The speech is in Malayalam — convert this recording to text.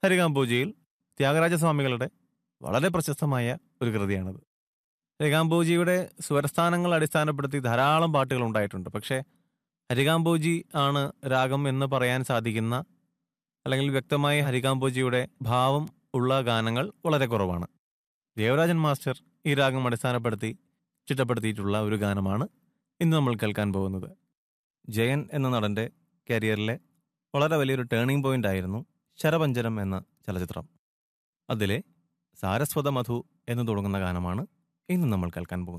ഹരികാംബോജിയിൽ ത്യാഗരാജസ്വാമികളുടെ വളരെ പ്രശസ്തമായ ഒരു കൃതിയാണത് ഹരികാംബോജിയുടെ സ്വരസ്ഥാനങ്ങൾ അടിസ്ഥാനപ്പെടുത്തി ധാരാളം പാട്ടുകൾ ഉണ്ടായിട്ടുണ്ട് പക്ഷേ ഹരികാംബോജി ആണ് രാഗം എന്ന് പറയാൻ സാധിക്കുന്ന അല്ലെങ്കിൽ വ്യക്തമായി ഹരികാംബോജിയുടെ ഭാവം ഉള്ള ഗാനങ്ങൾ വളരെ കുറവാണ് ദേവരാജൻ മാസ്റ്റർ ഈ രാഗം അടിസ്ഥാനപ്പെടുത്തി ചിട്ടപ്പെടുത്തിയിട്ടുള്ള ഒരു ഗാനമാണ് ഇന്ന് നമ്മൾ കേൾക്കാൻ പോകുന്നത് ജയൻ എന്ന നടന്റെ കരിയറിലെ വളരെ വലിയൊരു ടേണിംഗ് പോയിന്റ് ആയിരുന്നു ശരപഞ്ചരം എന്ന ചലച്ചിത്രം അതിലെ സാരസ്വത മധു എന്ന് തുടങ്ങുന്ന ഗാനമാണ് ഇന്ന് നമ്മൾ കേൾക്കാൻ പോകുന്നത്